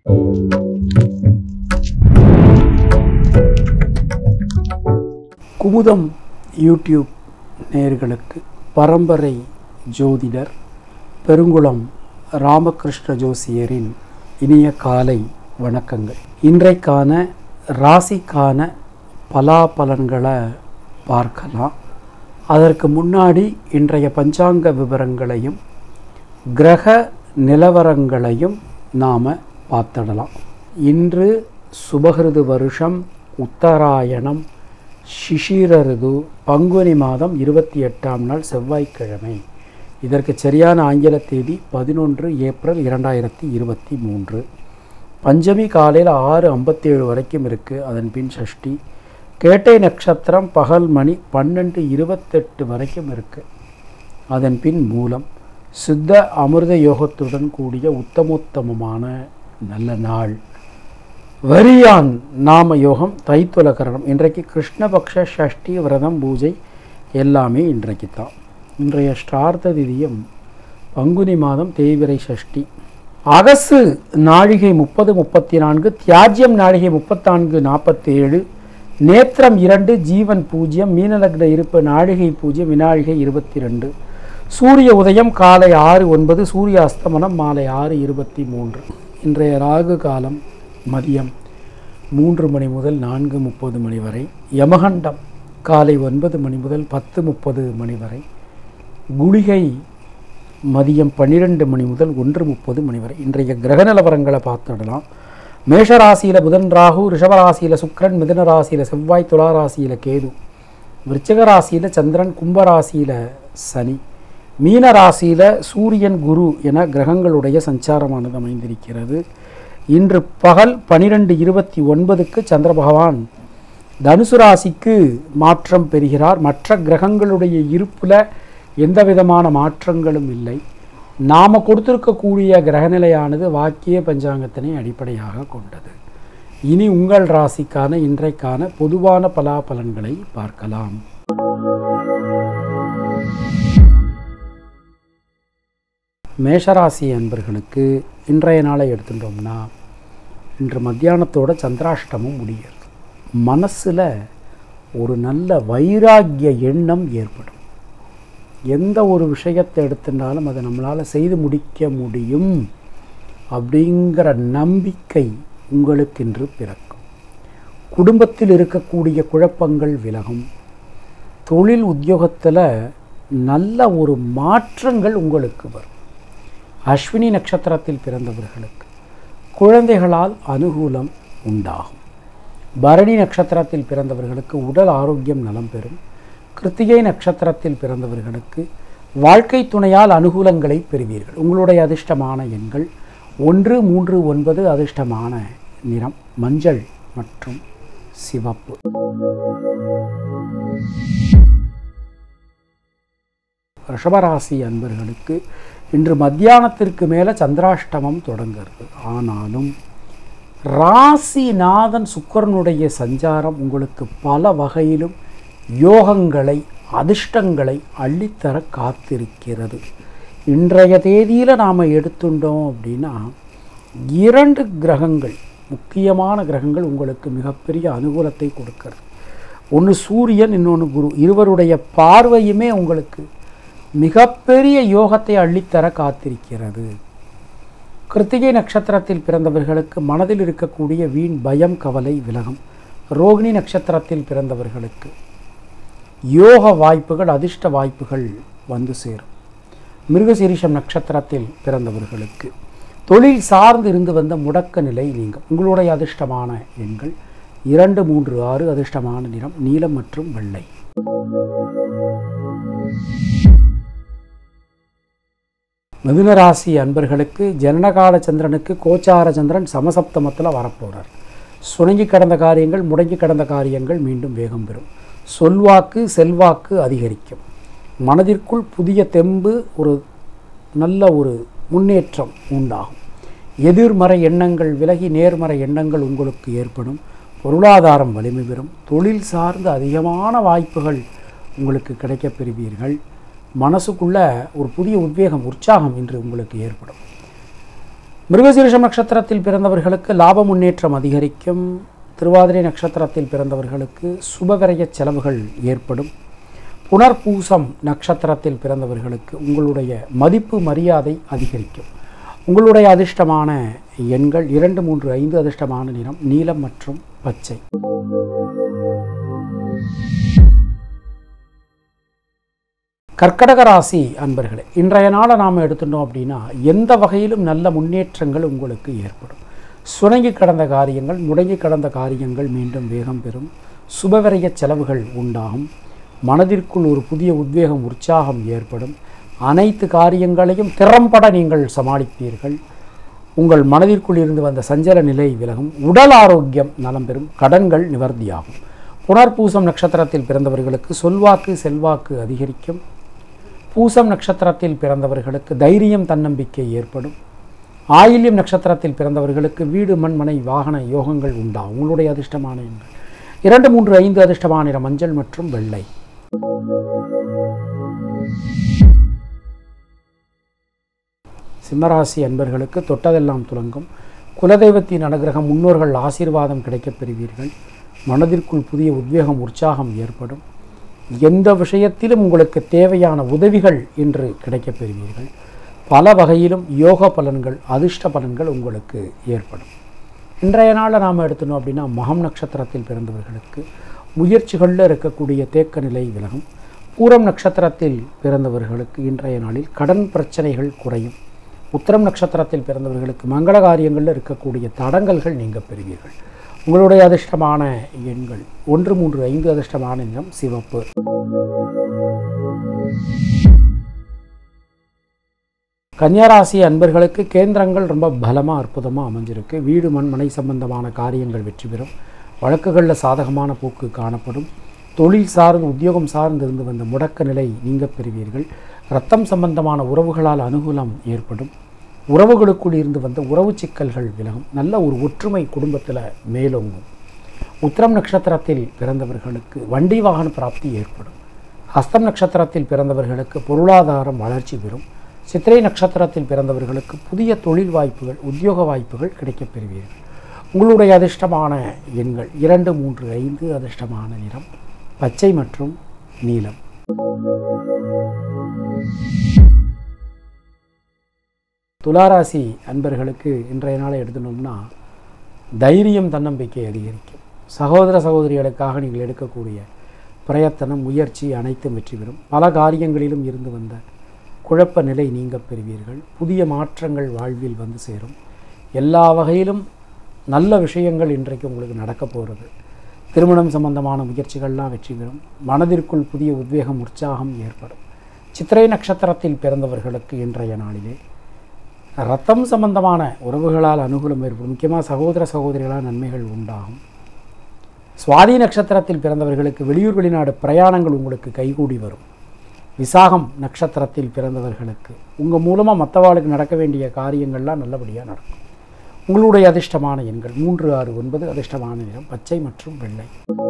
Kumudam YouTube நேயர்களுக்கு பரம்பரை ஜோதிடர் பெருங்குளம் ராமகிருஷ்ண ஜோசியரின் இனிய காலை வணக்கங்கள் இன்றைக்கான ராசிக்கான பலாபலன்களை பார்க்கலாம் அதற்கு முன்னாடி இன்றைய பஞ்சாங்க விவரங்களையும் கிரக நிலவரங்களையும் நாம் பார்த்திடலாம் இன்று சுபகிருது வருஷம் உத்தராயணம் சிஷிர ரிது பங்குனி மாதம் இருபத்தி எட்டாம் நாள் செவ்வாய்க்கிழமை இதற்கு சரியான ஆங்கில தேதி பதினொன்று ஏப்ரல் இரண்டாயிரத்தி இருபத்தி மூன்று பஞ்சமி காலையில் ஆறு ஐம்பத்தேழு வரைக்கும் இருக்குது அதன் பின் சஷ்டி கேட்டை நட்சத்திரம் பகல் மணி பன்னெண்டு இருபத்தெட்டு வரைக்கும் இருக்குது அதன் பின் மூலம் சித்த அமிர்த யோகத்துடன் கூடிய உத்தமோத்தமமான நல்ல நாள் வரியான் நாம யோகம் தைத்துலகரணம் இன்றைக்கு கிருஷ்ணபக்ஷ ஷஷ்டி விரதம் பூஜை எல்லாமே இன்றைக்கு தான் இன்றைய ஸ்ரார்த்த திதியம் பங்குனி மாதம் தேய்விரை சஷ்டி அகசு நாழிகை முப்பது முப்பத்தி நான்கு தியாஜ்யம் நாழிகை முப்பத்தான்கு நாற்பத்தேழு நேத்திரம் இரண்டு ஜீவன் பூஜ்யம் மீனலக்ன இருப்பு நாழிகை பூஜ்யம் வினாழிகை இருபத்தி ரெண்டு சூரிய உதயம் காலை ஆறு ஒன்பது சூரிய அஸ்தமனம் மாலை ஆறு இருபத்தி மூன்று இன்றைய ராகு காலம் மதியம் மூன்று மணி முதல் நான்கு முப்பது மணி வரை யமகண்டம் காலை ஒன்பது மணி முதல் பத்து முப்பது மணி வரை குளிகை மதியம் பன்னிரெண்டு மணி முதல் ஒன்று முப்பது மணி வரை இன்றைய கிரக நிலவரங்களை பார்த்துடலாம் மேஷராசியில் புதன் ராகு ரிஷபராசியில் சுக்கிரன் மிதுன ராசியில் செவ்வாய் துலா ராசியில் கேது விருச்சிக ராசியில் சந்திரன் கும்பராசியில் சனி மீன ராசியில் சூரியன் குரு என கிரகங்களுடைய சஞ்சாரமானது அமைந்திருக்கிறது இன்று பகல் பனிரெண்டு இருபத்தி ஒன்பதுக்கு சந்திர பகவான் தனுசு ராசிக்கு மாற்றம் பெறுகிறார் மற்ற கிரகங்களுடைய இருப்பில் எந்த விதமான மாற்றங்களும் இல்லை நாம் கொடுத்திருக்கக்கூடிய கிரகநிலையானது வாக்கிய பஞ்சாங்கத்தினை அடிப்படையாக கொண்டது இனி உங்கள் ராசிக்கான இன்றைக்கான பொதுவான பலாபலன்களை பார்க்கலாம் மேஷராசி அன்பர்களுக்கு இன்றைய நாளை எடுத்துட்டோம்னா இன்று மத்தியானத்தோட சந்திராஷ்டமம் முடிகிறது மனசில் ஒரு நல்ல வைராக்கிய எண்ணம் ஏற்படும் எந்த ஒரு விஷயத்தை எடுத்துட்டாலும் அதை நம்மளால் செய்து முடிக்க முடியும் அப்படிங்கிற நம்பிக்கை உங்களுக்கு இன்று பிறக்கும் குடும்பத்தில் இருக்கக்கூடிய குழப்பங்கள் விலகும் தொழில் உத்தியோகத்தில் நல்ல ஒரு மாற்றங்கள் உங்களுக்கு வரும் அஸ்வினி நட்சத்திரத்தில் பிறந்தவர்களுக்கு குழந்தைகளால் அனுகூலம் உண்டாகும் பரணி நட்சத்திரத்தில் பிறந்தவர்களுக்கு உடல் ஆரோக்கியம் நலம் பெறும் கிருத்திகை நட்சத்திரத்தில் பிறந்தவர்களுக்கு வாழ்க்கை துணையால் அனுகூலங்களை பெறுவீர்கள் உங்களுடைய அதிர்ஷ்டமான எண்கள் ஒன்று மூன்று ஒன்பது அதிர்ஷ்டமான நிறம் மஞ்சள் மற்றும் சிவப்பு ரிஷபராசி அன்பர்களுக்கு இன்று மத்தியானத்திற்கு மேலே சந்திராஷ்டமம் தொடங்கிறது ஆனாலும் ராசிநாதன் சுக்கரனுடைய சஞ்சாரம் உங்களுக்கு பல வகையிலும் யோகங்களை அதிர்ஷ்டங்களை அள்ளித்தர காத்திருக்கிறது இன்றைய தேதியில் நாம் எடுத்துட்டோம் அப்படின்னா இரண்டு கிரகங்கள் முக்கியமான கிரகங்கள் உங்களுக்கு மிகப்பெரிய அனுகூலத்தை கொடுக்கிறது ஒன்று சூரியன் இன்னொன்று குரு இருவருடைய பார்வையுமே உங்களுக்கு மிகப்பெரிய யோகத்தை அள்ளித்தர காத்திருக்கிறது கிருத்திகை நட்சத்திரத்தில் பிறந்தவர்களுக்கு மனதில் இருக்கக்கூடிய வீண் பயம் கவலை விலகும் ரோகிணி நட்சத்திரத்தில் பிறந்தவர்களுக்கு யோக வாய்ப்புகள் அதிர்ஷ்ட வாய்ப்புகள் வந்து சேரும் மிருகசீரிஷம் நட்சத்திரத்தில் பிறந்தவர்களுக்கு தொழில் சார்ந்து இருந்து வந்த முடக்க நிலை நீங்கும் உங்களுடைய அதிர்ஷ்டமான எண்கள் இரண்டு மூன்று ஆறு அதிர்ஷ்டமான நிறம் நீலம் மற்றும் வெள்ளை மிதுனராசி அன்பர்களுக்கு ஜனனகால சந்திரனுக்கு கோச்சார சந்திரன் சமசப்தமத்தில் வரப்போகிறார் சுணங்கி கடந்த காரியங்கள் முடங்கி கடந்த காரியங்கள் மீண்டும் வேகம் பெறும் சொல்வாக்கு செல்வாக்கு அதிகரிக்கும் மனதிற்குள் புதிய தெம்பு ஒரு நல்ல ஒரு முன்னேற்றம் உண்டாகும் எதிர்மறை எண்ணங்கள் விலகி நேர்மறை எண்ணங்கள் உங்களுக்கு ஏற்படும் பொருளாதாரம் வலிமை பெறும் தொழில் சார்ந்த அதிகமான வாய்ப்புகள் உங்களுக்கு கிடைக்கப் பெறுவீர்கள் மனசுக்குள்ள ஒரு புதிய உத்வேகம் உற்சாகம் இன்று உங்களுக்கு ஏற்படும் மிருகசீரிஷம் நட்சத்திரத்தில் பிறந்தவர்களுக்கு லாப முன்னேற்றம் அதிகரிக்கும் திருவாதிரை நட்சத்திரத்தில் பிறந்தவர்களுக்கு சுபவிரய செலவுகள் ஏற்படும் புனர்பூசம் நட்சத்திரத்தில் பிறந்தவர்களுக்கு உங்களுடைய மதிப்பு மரியாதை அதிகரிக்கும் உங்களுடைய அதிர்ஷ்டமான எண்கள் இரண்டு மூன்று ஐந்து அதிர்ஷ்டமான நிறம் நீலம் மற்றும் பச்சை கர்க்கடக ராசி அன்பர்களே இன்றைய நாளை நாம் எடுத்துட்டோம் அப்படின்னா எந்த வகையிலும் நல்ல முன்னேற்றங்கள் உங்களுக்கு ஏற்படும் சுணங்கி கடந்த காரியங்கள் முடங்கி கடந்த காரியங்கள் மீண்டும் வேகம் பெறும் சுபவிரய செலவுகள் உண்டாகும் மனதிற்குள் ஒரு புதிய உத்வேகம் உற்சாகம் ஏற்படும் அனைத்து காரியங்களையும் திறம்பட நீங்கள் சமாளிப்பீர்கள் உங்கள் மனதிற்குள் இருந்து வந்த சஞ்சல நிலை விலகும் உடல் ஆரோக்கியம் நலம் பெறும் கடன்கள் நிவர்த்தியாகும் புனர்பூசம் நட்சத்திரத்தில் பிறந்தவர்களுக்கு சொல்வாக்கு செல்வாக்கு அதிகரிக்கும் பூசம் நட்சத்திரத்தில் பிறந்தவர்களுக்கு தைரியம் தன்னம்பிக்கை ஏற்படும் ஆயில்யம் நட்சத்திரத்தில் பிறந்தவர்களுக்கு வீடு மண் மனை வாகன யோகங்கள் உண்டாகும் உங்களுடைய அதிர்ஷ்டமான எண்கள் இரண்டு மூன்று ஐந்து அதிர்ஷ்டமான நிறம் மஞ்சள் மற்றும் வெள்ளை சிம்மராசி அன்பர்களுக்கு தொட்டதெல்லாம் துலங்கும் குலதெய்வத்தின் அனுகிரகம் முன்னோர்கள் ஆசீர்வாதம் கிடைக்கப் பெறுவீர்கள் மனதிற்குள் புதிய உத்வேகம் உற்சாகம் ஏற்படும் எந்த விஷயத்திலும் உங்களுக்கு தேவையான உதவிகள் இன்று கிடைக்கப் பெறுவீர்கள் பல வகையிலும் யோக பலன்கள் அதிர்ஷ்ட பலன்கள் உங்களுக்கு ஏற்படும் இன்றைய நாளில் நாம் எடுத்தோம் அப்படின்னா மகம் நட்சத்திரத்தில் பிறந்தவர்களுக்கு முயற்சிகளில் இருக்கக்கூடிய தேக்க நிலை விலகும் பூரம் நட்சத்திரத்தில் பிறந்தவர்களுக்கு இன்றைய நாளில் கடன் பிரச்சனைகள் குறையும் உத்தரம் நட்சத்திரத்தில் பிறந்தவர்களுக்கு மங்கள காரியங்களில் இருக்கக்கூடிய தடங்கல்கள் நீங்க பெறுவீர்கள் உங்களுடைய அதிர்ஷ்டமான எண்கள் ஒன்று மூன்று ஐந்து அதிர்ஷ்டமான நிறம் சிவப்பு கன்னியாராசி அன்பர்களுக்கு கேந்திரங்கள் ரொம்ப பலமாக அற்புதமாக அமைஞ்சிருக்கு வீடு மண் மனை சம்பந்தமான காரியங்கள் வெற்றி பெறும் வழக்குகளில் சாதகமான போக்கு காணப்படும் தொழில் சார்ந்து உத்தியோகம் சார்ந்து இருந்து வந்த முடக்க நிலை நீங்க பெறுவீர்கள் ரத்தம் சம்பந்தமான உறவுகளால் அனுகூலம் ஏற்படும் உறவுகளுக்குள் இருந்து வந்த உறவு சிக்கல்கள் விலகும் நல்ல ஒரு ஒற்றுமை குடும்பத்தில் மேலோங்கும் உத்திரம் நட்சத்திரத்தில் பிறந்தவர்களுக்கு வண்டி வாகன பிராப்தி ஏற்படும் ஹஸ்தம் நட்சத்திரத்தில் பிறந்தவர்களுக்கு பொருளாதாரம் வளர்ச்சி பெறும் சித்திரை நட்சத்திரத்தில் பிறந்தவர்களுக்கு புதிய தொழில் வாய்ப்புகள் உத்தியோக வாய்ப்புகள் கிடைக்கப் பெறுவீர்கள் உங்களுடைய அதிர்ஷ்டமான எண்கள் இரண்டு மூன்று ஐந்து அதிர்ஷ்டமான நிறம் பச்சை மற்றும் நீலம் துளாராசி அன்பர்களுக்கு இன்றைய நாளை எடுத்துனோம்னா தைரியம் தன்னம்பிக்கை அதிகரிக்கும் சகோதர சகோதரிகளுக்காக நீங்கள் எடுக்கக்கூடிய பிரயத்தனம் முயற்சி அனைத்தும் வெற்றி பெறும் பல காரியங்களிலும் இருந்து வந்த குழப்ப நிலை நீங்க பெறுவீர்கள் புதிய மாற்றங்கள் வாழ்வில் வந்து சேரும் எல்லா வகையிலும் நல்ல விஷயங்கள் இன்றைக்கு உங்களுக்கு நடக்க போகிறது திருமணம் சம்பந்தமான முயற்சிகள்லாம் வெற்றி பெறும் மனதிற்குள் புதிய உத்வேகம் உற்சாகம் ஏற்படும் சித்திரை நட்சத்திரத்தில் பிறந்தவர்களுக்கு இன்றைய நாளிலே ரத்தம் சம்பந்தமான உறவுகளால் அனுகூலம் ஏற்படும் முக்கியமாக சகோதர சகோதரிகளால் நன்மைகள் உண்டாகும் சுவாதி நட்சத்திரத்தில் பிறந்தவர்களுக்கு வெளியூர் வெளிநாடு பிரயாணங்கள் உங்களுக்கு கைகூடி வரும் விசாகம் நட்சத்திரத்தில் பிறந்தவர்களுக்கு உங்கள் மூலமாக மற்றவாளுக்கு நடக்க வேண்டிய காரியங்கள்லாம் நல்லபடியாக நடக்கும் உங்களுடைய அதிர்ஷ்டமான எண்கள் மூன்று ஆறு ஒன்பது அதிர்ஷ்டமான நிறம் பச்சை மற்றும் வெள்ளை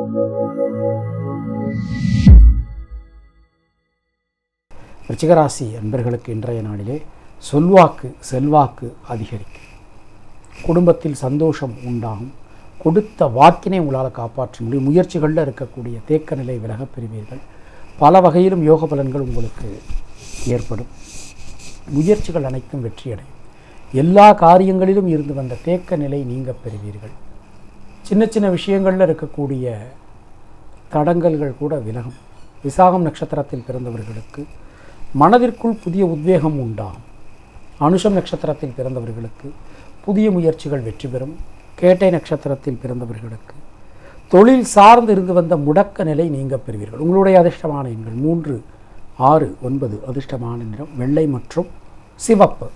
ரிச்சிகராசி அன்பர்களுக்கு இன்றைய நாளிலே சொல்வாக்கு செல்வாக்கு அதிகரிக்கும் குடும்பத்தில் சந்தோஷம் உண்டாகும் கொடுத்த வாக்கினை உங்களால் காப்பாற்ற முடியும் முயற்சிகளில் இருக்கக்கூடிய தேக்க நிலை விலகப் பெறுவீர்கள் பல வகையிலும் யோக பலன்கள் உங்களுக்கு ஏற்படும் முயற்சிகள் அனைத்தும் வெற்றியடையும் எல்லா காரியங்களிலும் இருந்து வந்த தேக்க நிலை நீங்க பெறுவீர்கள் சின்ன சின்ன விஷயங்களில் இருக்கக்கூடிய தடங்கல்கள் கூட விலகும் விசாகம் நட்சத்திரத்தில் பிறந்தவர்களுக்கு மனதிற்குள் புதிய உத்வேகம் உண்டாகும் அனுஷம் நட்சத்திரத்தில் பிறந்தவர்களுக்கு புதிய முயற்சிகள் வெற்றி பெறும் கேட்டை நட்சத்திரத்தில் பிறந்தவர்களுக்கு தொழில் சார்ந்து இருந்து வந்த முடக்க நிலை நீங்க பெறுவீர்கள் உங்களுடைய அதிர்ஷ்டமான எண்கள் மூன்று ஆறு ஒன்பது அதிர்ஷ்டமான நிறம் வெள்ளை மற்றும் சிவப்பு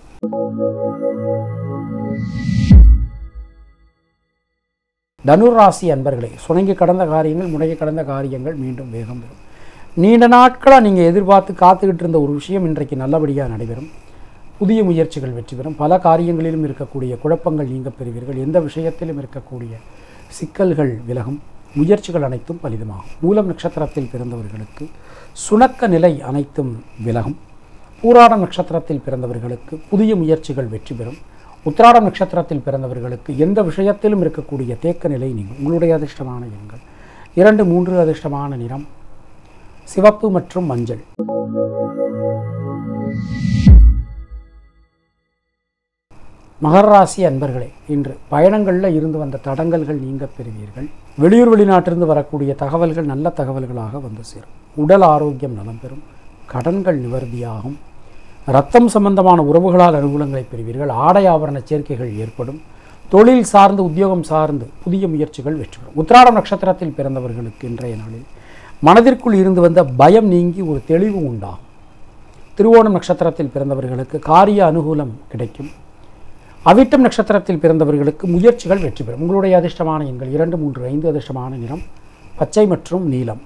தனுராசி அன்பர்களே சுணங்கி கடந்த காரியங்கள் முடங்கி கடந்த காரியங்கள் மீண்டும் வேகம் பெறும் நீண்ட நாட்களாக நீங்கள் எதிர்பார்த்து காத்துக்கிட்டு இருந்த ஒரு விஷயம் இன்றைக்கு நல்லபடியாக நடைபெறும் புதிய முயற்சிகள் வெற்றி பெறும் பல காரியங்களிலும் இருக்கக்கூடிய குழப்பங்கள் நீங்க பெறுவீர்கள் எந்த விஷயத்திலும் இருக்கக்கூடிய சிக்கல்கள் விலகும் முயற்சிகள் அனைத்தும் பலிதமாகும் மூலம் நட்சத்திரத்தில் பிறந்தவர்களுக்கு சுணக்க நிலை அனைத்தும் விலகும் பூராட நட்சத்திரத்தில் பிறந்தவர்களுக்கு புதிய முயற்சிகள் வெற்றி பெறும் உத்திராடம் நட்சத்திரத்தில் பிறந்தவர்களுக்கு எந்த விஷயத்திலும் இருக்கக்கூடிய தேக்க நிலை நீங்கும் உங்களுடைய அதிர்ஷ்டமான எண்கள் இரண்டு மூன்று அதிர்ஷ்டமான நிறம் சிவப்பு மற்றும் மஞ்சள் மகர ராசி அன்பர்களே இன்று பயணங்களில் இருந்து வந்த தடங்கல்கள் நீங்க பெறுவீர்கள் வெளியூர் வெளிநாட்டிலிருந்து வரக்கூடிய தகவல்கள் நல்ல தகவல்களாக வந்து சேரும் உடல் ஆரோக்கியம் நலம் பெறும் கடன்கள் நிவர்த்தியாகும் ரத்தம் சம்பந்தமான உறவுகளால் அனுகூலங்களை பெறுவீர்கள் ஆடை ஆபரண சேர்க்கைகள் ஏற்படும் தொழில் சார்ந்து உத்தியோகம் சார்ந்து புதிய முயற்சிகள் வெற்றி பெறும் உத்திராடம் நட்சத்திரத்தில் பிறந்தவர்களுக்கு இன்றைய நாளில் மனதிற்குள் இருந்து வந்த பயம் நீங்கி ஒரு தெளிவு உண்டாகும் திருவோணம் நட்சத்திரத்தில் பிறந்தவர்களுக்கு காரிய அனுகூலம் கிடைக்கும் அவிட்டம் நட்சத்திரத்தில் பிறந்தவர்களுக்கு முயற்சிகள் வெற்றி பெறும் உங்களுடைய அதிர்ஷ்டமான எண்கள் இரண்டு மூன்று ஐந்து அதிர்ஷ்டமான நிறம் பச்சை மற்றும் நீலம்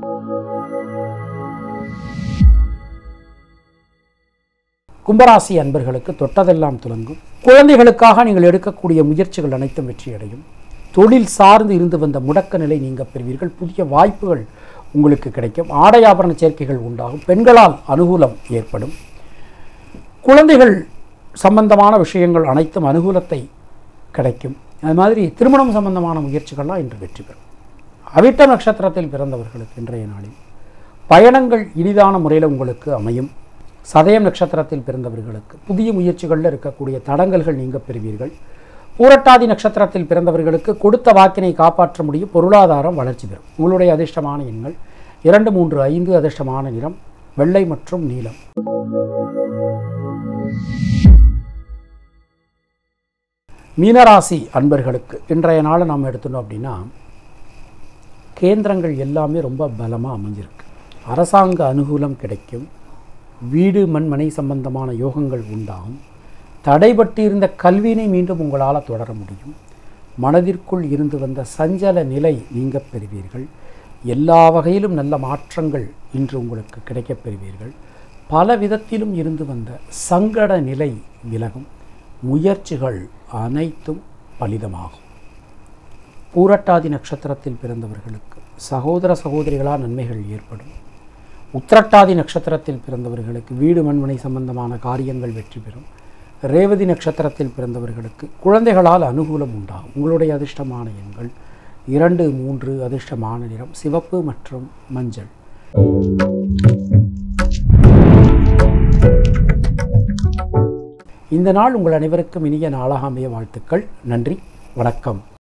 கும்பராசி அன்பர்களுக்கு தொட்டதெல்லாம் துலங்கும் குழந்தைகளுக்காக நீங்கள் எடுக்கக்கூடிய முயற்சிகள் அனைத்தும் வெற்றியடையும் தொழில் சார்ந்து இருந்து வந்த முடக்க நிலை நீங்க பெறுவீர்கள் புதிய வாய்ப்புகள் உங்களுக்கு கிடைக்கும் ஆடை ஆபரண சேர்க்கைகள் உண்டாகும் பெண்களால் அனுகூலம் ஏற்படும் குழந்தைகள் சம்பந்தமான விஷயங்கள் அனைத்தும் அனுகூலத்தை கிடைக்கும் அது மாதிரி திருமணம் சம்பந்தமான முயற்சிகள்லாம் இன்று வெற்றி பெறும் அவிட்ட நட்சத்திரத்தில் பிறந்தவர்களுக்கு இன்றைய நாளில் பயணங்கள் இனிதான முறையில் உங்களுக்கு அமையும் சதயம் நட்சத்திரத்தில் பிறந்தவர்களுக்கு புதிய முயற்சிகளில் இருக்கக்கூடிய தடங்கல்கள் நீங்க பெறுவீர்கள் பூரட்டாதி நட்சத்திரத்தில் பிறந்தவர்களுக்கு கொடுத்த வாக்கினை காப்பாற்ற முடியும் பொருளாதாரம் வளர்ச்சி பெறும் உங்களுடைய அதிர்ஷ்டமான எண்கள் இரண்டு மூன்று ஐந்து அதிர்ஷ்டமான நிறம் வெள்ளை மற்றும் நீலம் மீனராசி அன்பர்களுக்கு இன்றைய நாளை நாம் எடுத்துட்டோம் அப்படின்னா கேந்திரங்கள் எல்லாமே ரொம்ப பலமாக அமைஞ்சிருக்கு அரசாங்க அனுகூலம் கிடைக்கும் வீடு மண் மனை சம்பந்தமான யோகங்கள் உண்டாகும் தடைபட்டு இருந்த கல்வியினை மீண்டும் உங்களால் தொடர முடியும் மனதிற்குள் இருந்து வந்த சஞ்சல நிலை நீங்க பெறுவீர்கள் எல்லா வகையிலும் நல்ல மாற்றங்கள் இன்று உங்களுக்கு கிடைக்கப் பெறுவீர்கள் பல விதத்திலும் இருந்து வந்த சங்கட நிலை விலகும் முயற்சிகள் அனைத்தும் பலிதமாகும் பூரட்டாதி நட்சத்திரத்தில் பிறந்தவர்களுக்கு சகோதர சகோதரிகளால் நன்மைகள் ஏற்படும் உத்திரட்டாதி நட்சத்திரத்தில் பிறந்தவர்களுக்கு வீடு மண்மனை சம்பந்தமான காரியங்கள் வெற்றி பெறும் ரேவதி நட்சத்திரத்தில் பிறந்தவர்களுக்கு குழந்தைகளால் அனுகூலம் உண்டாகும் உங்களுடைய அதிர்ஷ்டமான எண்கள் இரண்டு மூன்று அதிர்ஷ்டமான நிறம் சிவப்பு மற்றும் மஞ்சள் இந்த நாள் உங்கள் அனைவருக்கும் இனிய நாளாக அமைய வாழ்த்துக்கள் நன்றி வணக்கம்